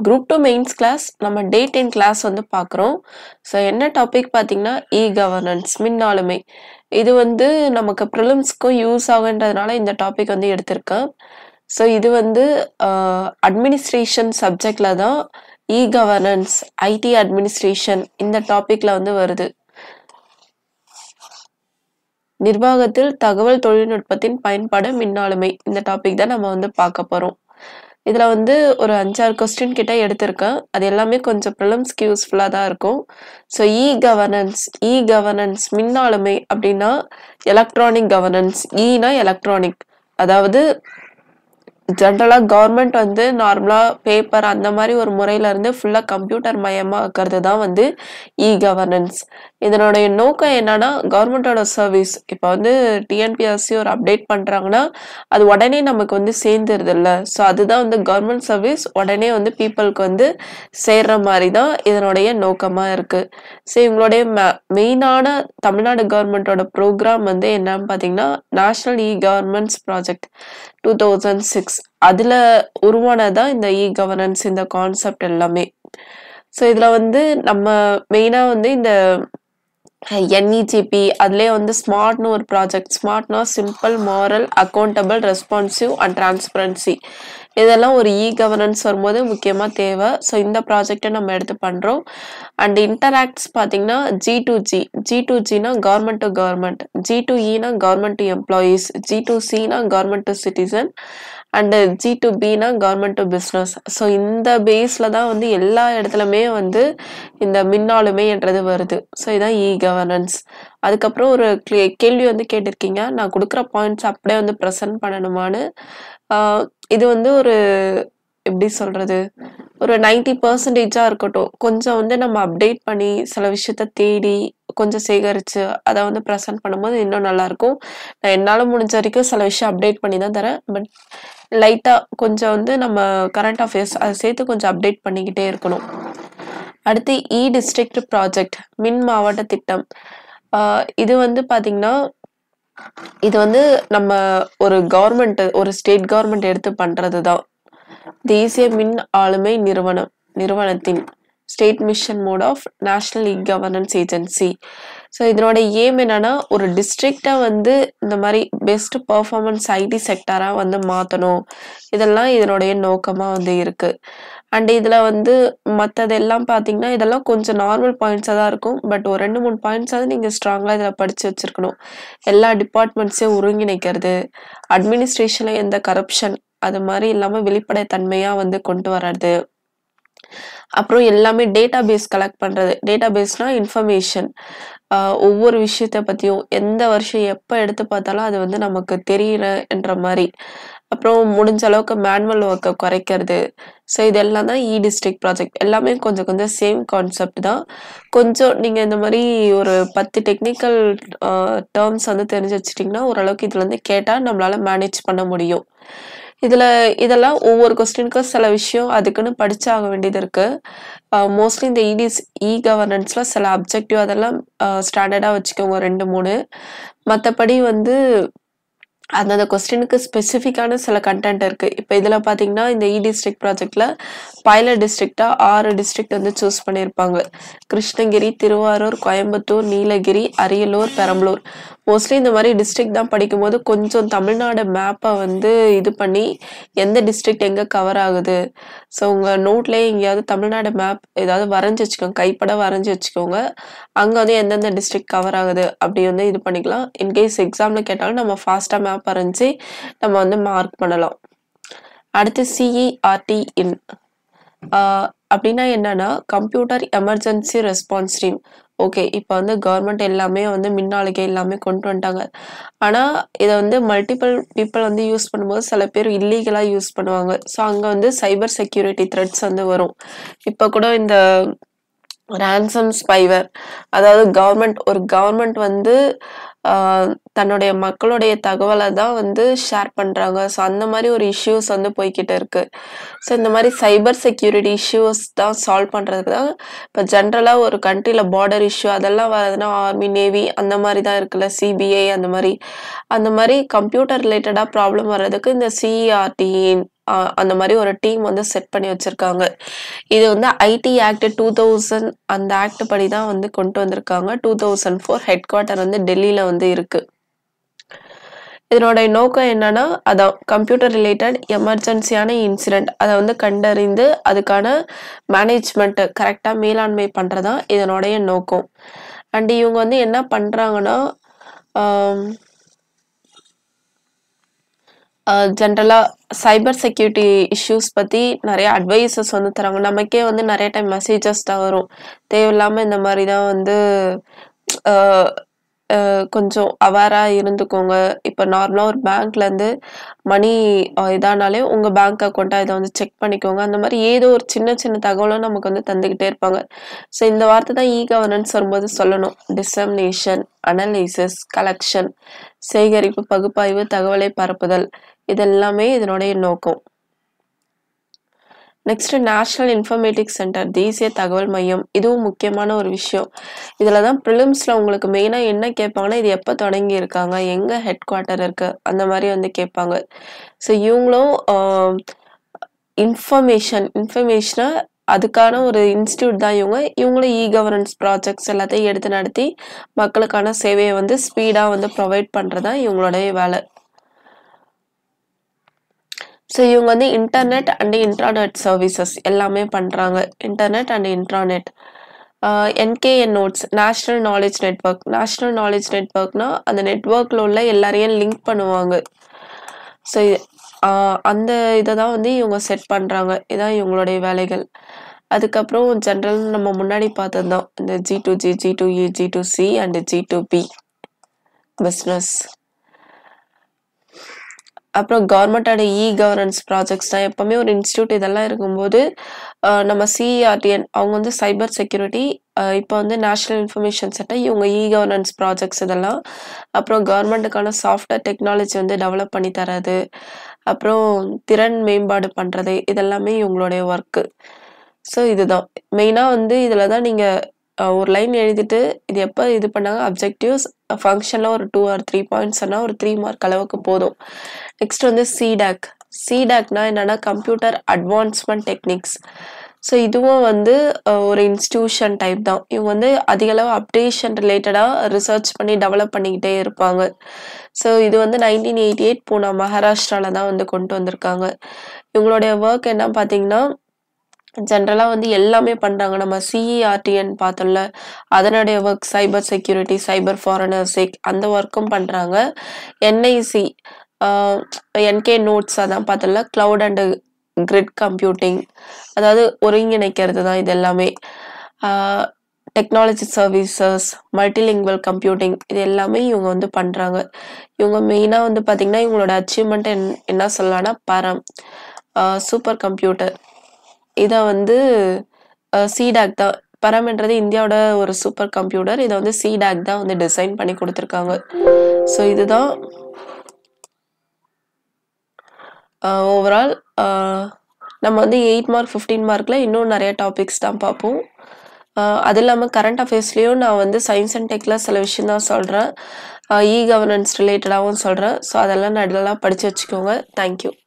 Group two mains class நம்ம day ten class வந்து பார்க்குறோம் ஸோ என்ன டாபிக் பார்த்தீங்கன்னா இ கவர்னன்ஸ் மின்னாளுமை இது வந்து நமக்கு ப்ரிலிம்ஸ்க்கும் யூஸ் ஆகுன்றதுனால இந்த டாபிக் வந்து எடுத்திருக்கேன் ஸோ இது வந்து அட்மினிஸ்ட்ரேஷன் சப்ஜெக்டில் தான் இ கவர்னன்ஸ் ஐடி அட்மினிஸ்ட்ரேஷன் இந்த டாப்பிக்கில் வந்து வருது நிர்வாகத்தில் தகவல் தொழில்நுட்பத்தின் பயன்பாடு மின்னாளுமை இந்த டாபிக் தான் நம்ம வந்து பார்க்க போகிறோம் இதில் வந்து ஒரு அஞ்சாறு கொஸ்டின் கிட்ட எடுத்திருக்கேன் அது எல்லாமே கொஞ்சம் ப்ரிலிம்ஸ்க்கு யூஸ்ஃபுல்லாக தான் இருக்கும் so e governance e governance மின்னாளுமை அப்படின்னா எலக்ட்ரானிக் கவர்னன்ஸ் ஈனா எலக்ட்ரானிக் அதாவது ஜென்ரலாக கவர்மெண்ட் வந்து நார்மலாக பேப்பர் அந்த மாதிரி ஒரு முறையில இருந்து ஃபுல்லாக கம்ப்யூட்டர் மயமாக்குறது தான் வந்து இ கவர்னன்ஸ் இதனுடைய நோக்கம் என்னன்னா கவர்மெண்டோட சர்வீஸ் இப்போ வந்து டிஎன்பிஎஸ்சி ஒரு அப்டேட் பண்ணுறாங்கன்னா அது உடனே நமக்கு வந்து சேர்ந்துருது இல்லை ஸோ அதுதான் வந்து கவர்மெண்ட் சர்வீஸ் உடனே வந்து பீப்புளுக்கு வந்து சேர்ற மாதிரி தான் இதனுடைய நோக்கமாக இருக்குது ஸோ இவங்களுடைய மெயினான தமிழ்நாடு கவர்மெண்ட்டோட ப்ரோக்ராம் வந்து என்னன்னு பார்த்தீங்கன்னா national e governments project two thousand six அதில் உருவானதான் இந்த இ கவர்னன்ஸ் இந்த கான்செப்ட் எல்லாமே ஸோ இதில் வந்து நம்ம மெயினாக வந்து இந்த என்இஜிபி அதுலேயே வந்து ஸ்மார்ட்னு ஒரு ப்ராஜெக்ட் ஸ்மார்ட்னா simple moral accountable responsive and transparency இதெல்லாம் ஒரு இ கவர்னன்ஸ் வரும்போது முக்கியமாக தேவை ஸோ இந்த ப்ராஜெக்டை நம்ம எடுத்து பண்ணுறோம் அண்ட் இன்டராக்ட்ஸ் பார்த்தீங்கன்னா G to G G to ஜினா government to government G to இனா government to employees G to சினா government to citizen and G to பினா கவர்மெண்ட் டு பிஸ்னஸ் ஸோ இந்த பேஸில் தான் வந்து எல்லா இடத்துலையுமே வந்து இந்த மின்னாளுமைன்றது வருது ஸோ இதான் இ கவர்னன்ஸ் அதுக்கப்புறம் ஒரு கேள்வி வந்து கேட்டிருக்கீங்க நான் கொடுக்குற பாயிண்ட்ஸ் அப்படியே வந்து ப்ரெசென்ட் பண்ணணுமான்னு இது வந்து ஒரு எப்படி சொல்கிறது ஒரு நைன்டி பர்சன்டேஜாக இருக்கட்டும் கொஞ்சம் வந்து நம்ம அப்டேட் பண்ணி சில விஷயத்த தேடி கொஞ்சம் சேகரித்து அதை வந்து ப்ரெசென்ட் பண்ணும்போது இன்னும் நல்லாயிருக்கும் நான் என்னால் முடிஞ்ச வரைக்கும் சில விஷயம் அப்டேட் பண்ணி தான் தரேன் பட் லைட்டாக கொஞ்சம் வந்து நம்ம கரண்ட் அஃபேர்ஸ் அதை சேர்த்து கொஞ்சம் அப்டேட் பண்ணிக்கிட்டே இருக்கணும் அடுத்து இ டிஸ்ட்ரிக்ட் ப்ராஜெக்ட் மின் மாவட்ட திட்டம் இது வந்து பார்த்திங்கன்னா இது வந்து நம்ம ஒரு கவர்மெண்ட் ஒரு ஸ்டேட் கவர்மெண்ட் எடுத்து பண்ணுறது தான் தேசிய மின் ஆளுமை நிறுவனம் நிறுவனத்தின் state mission mode of national e governance agency so இதனோட ஏம் என்னன்னா ஒரு டிஸ்ட்ரிக்டை வந்து இந்த மாதிரி பெஸ்ட் பர்ஃபார்மன்ஸ் ஐடி செக்டராக வந்து மாற்றணும் இதெல்லாம் இதனுடைய நோக்கமாக வந்து இருக்குது அண்ட் இதில் வந்து மற்றதெல்லாம் பார்த்தீங்கன்னா இதெல்லாம் கொஞ்சம் நார்மல் பாயிண்ட்ஸாக தான் இருக்கும் பட் ஒரு ரெண்டு மூணு பாயிண்ட்ஸாவது நீங்கள் ஸ்ட்ராங்காக இதில் படித்து வச்சுருக்கணும் எல்லா டிபார்ட்மெண்ட்ஸையும் ஒருங்கிணைக்கிறது அட்மினிஸ்ட்ரேஷனில் எந்த கரப்ஷன் அது மாதிரி இல்லாமல் வெளிப்படைத்தன்மையாக வந்து கொண்டு வர்றது அப்புறம் எல்லாமே டேட்டா பேஸ் கலெக்ட் பண்ணுறது டேட்டா பேஸ்னால் இன்ஃபர்மேஷன் ஒவ்வொரு விஷயத்த பற்றியும் எந்த வருஷம் எப்போ எடுத்து பார்த்தாலும் அது வந்து நமக்கு தெரியலன்ற மாதிரி அப்புறம் முடிஞ்ச அளவுக்கு மேனுவல் ஒர்க்கை குறைக்கிறது ஸோ இதெல்லாம் தான் இ டிஸ்ட்ரிக்ட் ப்ராஜெக்ட் எல்லாமே கொஞ்சம் கொஞ்சம் சேம் கான்செப்ட் தான் கொஞ்சம் நீங்கள் இந்த மாதிரி ஒரு பத்து டெக்னிக்கல் டேர்ம்ஸ் வந்து தெரிஞ்சு வச்சிட்டிங்கன்னா ஓரளவுக்கு இதில் வந்து கேட்டால் நம்மளால் மேனேஜ் பண்ண முடியும் இதில் இதெல்லாம் ஒவ்வொரு கொஸ்டினுக்கும் சில விஷயம் அதுக்குன்னு படிச்சாக வேண்டியது இருக்குது மோஸ்ட்லி இந்த இடிஸ் இ கவர்னன்ஸில் சில அப்ஜெக்டிவ் அதெல்லாம் ஸ்டாண்டர்டாக வச்சுக்கோங்க ரெண்டு மூணு மற்றபடி வந்து அந்தந்த கொஸ்டினுக்கு ஸ்பெசிஃபிக்கான சில கண்டென்ட் இருக்குது இப்போ இதில் பார்த்தீங்கன்னா இந்த இ டிஸ்ட்ரிக்ட் ப்ராஜெக்டில் பைலட் டிஸ்ட்ரிக்டாக ஆறு டிஸ்ட்ரிக்ட் வந்து சூஸ் பண்ணியிருப்பாங்க கிருஷ்ணகிரி திருவாரூர் கோயம்புத்தூர் நீலகிரி அரியலூர் பெரம்பலூர் மோஸ்ட்லி இந்த மாதிரி டிஸ்ட்ரிக்ட் தான் படிக்கும்போது கொஞ்சம் தமிழ்நாடு மேப்பை வந்து இது பண்ணி எந்த டிஸ்ட்ரிக்ட் எங்கே கவர் ஆகுது ஸோ உங்கள் நோட்லேயே எங்கேயாவது தமிழ்நாடு மேப் ஏதாவது வரைஞ்சி வச்சுக்கோங்க கைப்பட வரைஞ்சி வச்சுக்கோங்க அங்கே வந்து எந்தெந்த டிஸ்ட்ரிக்ட் கவர் ஆகுது அப்படி வந்து இது பண்ணிக்கலாம் இன்கேஸ் எக்ஸாமில் கேட்டாலும் நம்ம ஃபாஸ்ட்டாக மேப் வரைஞ்சி நம்ம வந்து மார்க் பண்ணலாம் அடுத்து சிஇஆர்டி இன் அப்படின்னா என்னன்னா computer emergency response team okay இப்போ வந்து கவர்மெண்ட் எல்லாமே வந்து மின்னாளிகை எல்லாமே கொண்டு வந்துட்டாங்க ஆனால் இதை வந்து மல்டிபிள் பீப்புள் வந்து யூஸ் பண்ணும்போது சில பேர் இல்லீகலாக யூஸ் பண்ணுவாங்க ஸோ அங்கே வந்து சைபர் செக்யூரிட்டி த்ரெட்ஸ் வந்து வரும் இப்போ கூட இந்த ரேன்சம் ஸ்பைவர் அதாவது கவர்மெண்ட் ஒரு கவர்மெண்ட் வந்து தன்னுடைய மக்களுடைய தகவலை தான் வந்து ஷேர் பண்ணுறாங்க ஸோ அந்த மாதிரி ஒரு இஷ்யூஸ் வந்து போய்கிட்டு இருக்கு ஸோ இந்த மாதிரி சைபர் செக்யூரிட்டி இஷ்யூஸ் தான் சால்வ் பண்ணுறதுக்கு தான் இப்போ ஜென்ரலாக ஒரு கண்ட்ரியில் பார்டர் இஷ்யூ அதெல்லாம் வரதுன்னா ஆர்மி நேவி அந்த மாதிரி தான் இருக்குல்ல சிபிஐ அந்த மாதிரி அந்த மாதிரி கம்ப்யூட்டர் ரிலேட்டடாக ப்ராப்ளம் வர்றதுக்கு இந்த சிஇஆர்டி அ அந்த மாரி ஒரு டீம் வந்து செட் பண்ணி வச்சிருக்காங்க. இது வந்து ஐடி ஆக்ட் 2000 அந்த ஆக்ட் படி தான் வந்து கொண்டு வந்திருக்காங்க. 2004 ஹெட் குவார்ட்டர் வந்து டெல்லில வந்து இருக்கு. இதனுடைய நோக்கம் என்னன்னா, அதான் கம்ப்யூட்டர் ரிலேட்டட் எமர்ஜென்சியான இன்சிடென்ட் அத வந்து கண்டறிந்து, அதுக்கான மேனேஜ்மென்ட் கரெக்ட்டா மேலாண்மை பண்றது தான் இதனுடைய நோக்கம். அண்ட் இவங்க வந்து என்ன பண்றாங்கன்னா, ஆம் அ ஜென்ரலா சைபர் செக்யூரிட்டி இஷ்யூஸ் பத்தி நெறைய அட்வைஸஸ் வந்து தராங்க. நமக்கே வந்து நெறைய டைம் மெசேஜஸ் தான் வரும். தேவையில்லாம இந்த மாரி தான் வந்து அ அ கொஞ்சம் அவேரா இருந்துக்கோங்க. இப்ப நார்மலா ஒரு பேங்க்லேருந்து மணி அ இதானாலே உங்க பேங்க் அக்கவுண்ட்டா இத வந்து செக் பண்ணிக்கோங்க. அந்த மாரி ஏதோ ஒரு சின்ன சின்ன தகவலும் நமக்கு வந்து தந்துகிட்டே இருப்பாங்க. ஸோ இந்த வார்த்த தான் இ கவர்னன்ஸ் வரும்போது சொல்லணும். டிசெமினேஷன், அனலைசிஸ், கலெக்ஷன், சேகரிப்பு, பகுப்பாய்வு, தகவலை பரப்புதல் இது எல்லாமே இதனுடைய நோக்கம். நெக்ஸ்ட் நேஷனல் இன்ஃபர்மேட்டிக்ஸ் சென்டர் தேசிய தகவல் மையம். இதுவும் முக்கியமான ஒரு விஷயம். இதுல தான் பிரிலிம்ஸ்ல உங்களுக்கு மெயினா என்ன கேட்பாங்கன்னா, இது எப்ப தொடங்கியிருக்காங்க? எங்க ஹெட் குவார்ட்டர் இருக்கு? அந்த மாரி வந்து கேட்பாங்க. ஸோ இவங்களும் அ இன்ஃபர்மேஷன் இன்ஃபர்மேஷன அதுக்கான ஒரு இன்ஸ்டிடியூட் தான் இவங்க. இவங்களும் இ கவர்னன்ஸ் ப்ராஜெக்ட்ஸ் எல்லாத்தையும் எடுத்து நடத்தி, மக்களுக்கான சேவைய வந்து ஸ்பீடா வந்து ப்ரொவைட் பண்றது தான் இவங்களுடைய வேல. ஸோ இவங்க வந்து இன்டர்நெட் அண்ட் இன்ட்ராநெட் சர்வீசஸ் எல்லாமே பண்றாங்க. Internet and intranet. அ NKN notes national knowledge network. National knowledge நெட்வொர்க்னா, அந்த நெட்வொர்க்ல உள்ள எல்லாரையும் லிங்க் பண்ணுவாங்க. ஸோ அ அந்த இத தான் வந்து இவங்க செட் பண்றாங்க. இதான் இவங்களுடைய வேலைகள். அதுக்கப்புறம் ஜென்ரல் நம்ம முன்னாடி பார்த்தது தான். இந்த ஜி2ஜி, ஜி2இ, ஜி2சி அண்ட் ஜி2பி பிசினஸ். அப்புறம் கவர்ன்மெண்டோட இ கவர்னன்ஸ் ப்ராஜெக்ட்ஸ் தான் எப்பவுமே ஒரு இன்ஸ்டிடியூட் இதெல்லாம் இருக்கும்போது, அ நம்ம சிஇஆர்டிஎன் அவங்க வந்து சைபர் செக்யூரிட்டி, அ இப்ப வந்து நேஷனல் இன்ஃபர்மேஷன் சென்டர் இவங்க இ கவர்னன்ஸ் ப்ராஜெக்ட்ஸ் இதெல்லாம். அப்புறம் கவர்ன்மெண்ட்டுக்கான சாஃப்ட்வேர் டெக்னாலஜி வந்து டெவலப் பண்ணி தர்றது. அப்புறம் திறன் மேம்பாடு பண்றது. இதெல்லாமே இவங்களுடைய ஒர்க்கு. ஸோ இதுதான். மெயினா வந்து இதுல தான் நீங்க அ ஒரு லைன் எழுதிட்டு, இது எப்ப இது பண்ணாங்க அப்ஜெக்டிவ்ஸ், ஃபங்ஷன்ல ஒரு 2 ஆர் 3 பாயிண்ட்ஸ் சொன்னா ஒரு 3 மார்க் அளவுக்கு போதும். நெக்ஸ்ட் வந்து சிடாக். சிடாக்னா என்னன்னா கம்ப்யூட்டர் அட்வான்ஸ்மென்ட் டெக்னிக்ஸ். ஸோ இதுவும் வந்து அ ஒரு இன்ஸ்டிடியூஷன் டைப் தான். இவங்க வந்து அதிக அளவு அப்டேஷன் ரிலேட்டடா ரிசர்ச் பண்ணி டெவலப் பண்ணிக்கிட்டே இருப்பாங்க. ஸோ இது வந்து 1988 பூனா மகாராஷ்டிரால தான் வந்து கொண்டு வந்திருக்காங்க. இவங்களுடைய ஒர்க் என்ன பார்த்தீங்கன்னா, ஜென்ரலா வந்து எல்லாமே பண்றாங்க. நம்ம சிஇஆர்டிஎன் பார்த்தோம்ல, அதனுடைய work cyber security, cyber forensic அந்த ஒர்க்கும் பண்றாங்க. என்ஐசி அ என்கே நோட்ஸ் அதான் பார்த்தோம்ல, கிளவுட் அண்ட் கிரிட் கம்ப்யூட்டிங் அதாவது ஒருங்கிணைக்கிறது தான் இது எல்லாமே. அ டெக்னாலஜி சர்வீசஸ், மல்டிலிங்குவல் கம்ப்யூட்டிங் இது எல்லாமே இவங்க வந்து பண்றாங்க. இவங்க மெயினா வந்து பார்த்தீங்கன்னா, இவங்களோட அச்சீவ்மென்ட் என் என்ன சொல்லலாம்னா பரம். அ சூப்பர் கம்ப்யூட்டர். இத வந்து அ சிடாக் தான். பரம்ன்றது இந்தியாவோட ஒரு சூப்பர் கம்ப்யூட்டர். இத வந்து சிடாக் தான் வந்து டிசைன் பண்ணி குடுத்துருக்காங்க. ஸோ இதுதான் அ ஓவரால் அ நம்ம வந்து 8 மார்க், 15 மார்க்ல இன்னும் நெறைய டாபிக்ஸ் தான் பார்ப்போம். அ அது இல்லாம கரண்ட் அஃபேர்ஸ்லயும் நான் வந்து சயன்ஸ் அண்ட் டெக்ல சில விஷயம் தான் சொல்றேன். அ இ கவர்னன்ஸ் ரிலேட்டடாவும் சொல்றேன். ஸோ அதெல்லாம் நல்லா படிச்சு வச்சுக்கோங்க. Thank you.